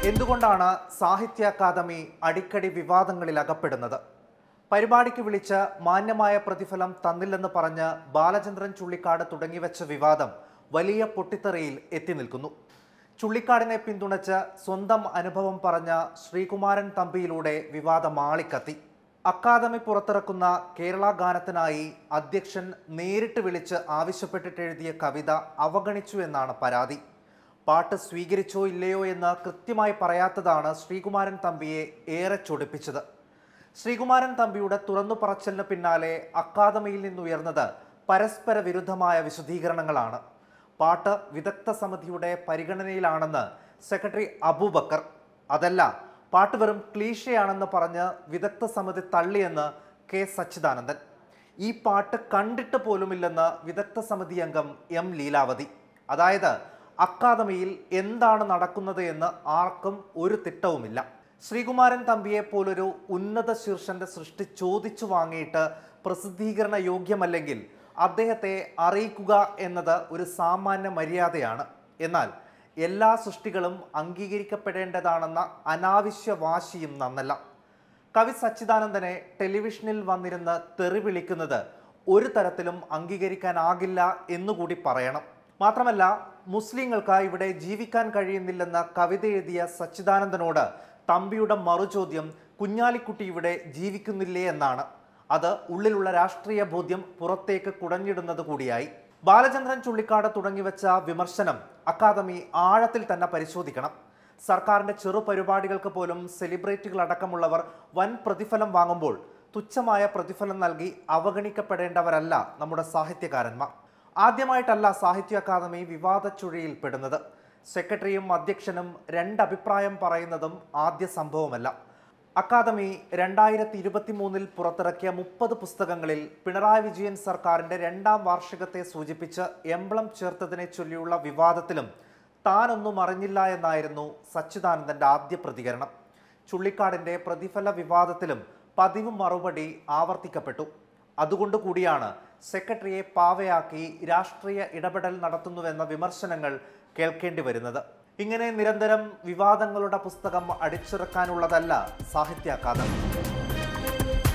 എന്തുകൊണ്ടാണ് സാഹിത്യ അക്കാദമി അടിക്കടി വിവാദങ്ങളിൽ അകപ്പെടുന്നത് പരിപാടിക്ക് വിളിച്ച് മാന്യമായ പ്രതിഫലം തന്നില്ലെന്ന് പറഞ്ഞ് ബാലചന്ദ്രൻ ചുള്ളിക്കാട് തുടങ്ങിവെച്ച വിവാദം വലിയ പൊട്ടിത്തെറിയിൽ എത്തി നിൽക്കുന്നു ചുള്ളിക്കാടിനെ പിന്തുണച്ച് സ്വന്തം അനുഭവം പറഞ്ഞ ശ്രീകുമാരൻ തമ്പിയിലൂടെ വിവാദം ആളിക്കത്തി അക്കാദമി പുറത്തിറക്കുന്ന കേരള ഗാനത്തിനായി അധ്യക്ഷൻ നേരിട്ട് വിളിച്ച് ആവശ്യപ്പെട്ടിട്ട് എഴുതിയ കവിത അവഗണിച്ചു എന്നാണ് പരാതി പാട്ട് സ്വീകരിച്ചോ ഇല്ലയോ എന്ന് കൃത്യമായി പറയാത്തതാണ് ശ്രീകുമാരൻ തമ്പിയെ ഏറെ ചൊടിപ്പിച്ചത് ശ്രീകുമാരൻ തമ്പിയുടെ തുറന്നു പറച്ചലിന് പിന്നാലെ അക്കാദമിയിൽ നിന്നുയർന്നത് പരസ്പര വിരുദ്ധമായ വിശദീകരണങ്ങളാണ് പാട്ട് വിദഗ്ധ സമിതിയുടെ പരിഗണനയിലാണെന്ന് സെക്രട്ടറി അബൂബക്കർ അതല്ല പാട്ട് വെറും ക്ലീഷയാണെന്ന് പറഞ്ഞ് വിദഗ്ധ സമിതി തള്ളിയെന്ന് കെ സച്ചിദാനന്ദൻ ഈ പാട്ട് കണ്ടിട്ട് പോലുമില്ലെന്ന് വിദഗ്ധ സമിതി അംഗം എം ലീലാവതി അതായത് അക്കാദമിയിൽ എന്താണ് നടക്കുന്നത് എന്ന് ആർക്കും ഒരു തിട്ടവുമില്ല ശ്രീകുമാരൻ തമ്പിയെ പോലൊരു ഉന്നത ശീർഷന്റെ സൃഷ്ടി ചോദിച്ചു വാങ്ങിയിട്ട് പ്രസിദ്ധീകരണ യോഗ്യമല്ലെങ്കിൽ അദ്ദേഹത്തെ അറിയിക്കുക എന്നത് ഒരു സാമാന്യ മര്യാദയാണ് എന്നാൽ എല്ലാ സൃഷ്ടികളും അംഗീകരിക്കപ്പെടേണ്ടതാണെന്ന അനാവശ്യ വാശിയും നന്നല്ല കവി സച്ചിദാനന്ദനെ ടെലിവിഷനിൽ വന്നിരുന്ന് തെറി വിളിക്കുന്നത് ഒരു തരത്തിലും അംഗീകരിക്കാനാകില്ല എന്നുകൂടി പറയണം മാത്രമല്ല മുസ്ലിങ്ങൾക്ക് ഇവിടെ ജീവിക്കാൻ കഴിയുന്നില്ലെന്ന കവിത എഴുതിയ സച്ചിദാനന്ദനോട് തമ്പിയുടെ മറുചോദ്യം കുഞ്ഞാലിക്കുട്ടി ഇവിടെ ജീവിക്കുന്നില്ലേ എന്നാണ് അത് ഉള്ളിലുള്ള രാഷ്ട്രീയ ബോധ്യം പുറത്തേക്ക് കുടഞ്ഞിടുന്നത് കൂടിയായി ബാലചന്ദ്രൻ ചുള്ളിക്കാട് തുടങ്ങിവെച്ച വിമർശനം അക്കാദമി ആഴത്തിൽ തന്നെ പരിശോധിക്കണം സർക്കാരിന്റെ ചെറു പരിപാടികൾക്ക് പോലും സെലിബ്രിറ്റികൾ അടക്കമുള്ളവർ വൻ പ്രതിഫലം വാങ്ങുമ്പോൾ തുച്ഛമായ പ്രതിഫലം നൽകി അവഗണിക്കപ്പെടേണ്ടവരല്ല നമ്മുടെ സാഹിത്യകാരന്മാർ ആദ്യമായിട്ടല്ല സാഹിത്യ അക്കാദമി വിവാദ ചുഴിയിൽ പെടുന്നത് സെക്രട്ടറിയും അധ്യക്ഷനും രണ്ടഭിപ്രായം പറയുന്നതും ആദ്യ സംഭവമല്ല അക്കാദമി രണ്ടായിരത്തി ഇരുപത്തി മൂന്നിൽ പുറത്തിറക്കിയ മുപ്പത് പുസ്തകങ്ങളിൽ പിണറായി വിജയൻ സർക്കാരിന്റെ രണ്ടാം വാർഷികത്തെ സൂചിപ്പിച്ച് എംബ്ലം ചേർത്തതിനെ ചൊല്ലിയുള്ള വിവാദത്തിലും താനൊന്നും അറിഞ്ഞില്ല എന്നായിരുന്നു സച്ചിദാനന്ദന്റെ ആദ്യ പ്രതികരണം ചുള്ളിക്കാടിന്റെ പ്രതിഫല വിവാദത്തിലും പതിവ് മറുപടി ആവർത്തിക്കപ്പെട്ടു അതുകൊണ്ട് കൂടിയാണ് സെക്രട്ടറിയെ പാവയാക്കി രാഷ്ട്രീയ ഇടപെടൽ നടത്തുന്നുവെന്ന വിമർശനങ്ങൾ കേൾക്കേണ്ടി വരുന്നത് ഇങ്ങനെ നിരന്തരം വിവാദങ്ങളുടെ പുസ്തകം അടിച്ചിറക്കാനുള്ളതല്ല സാഹിത്യ അക്കാദമി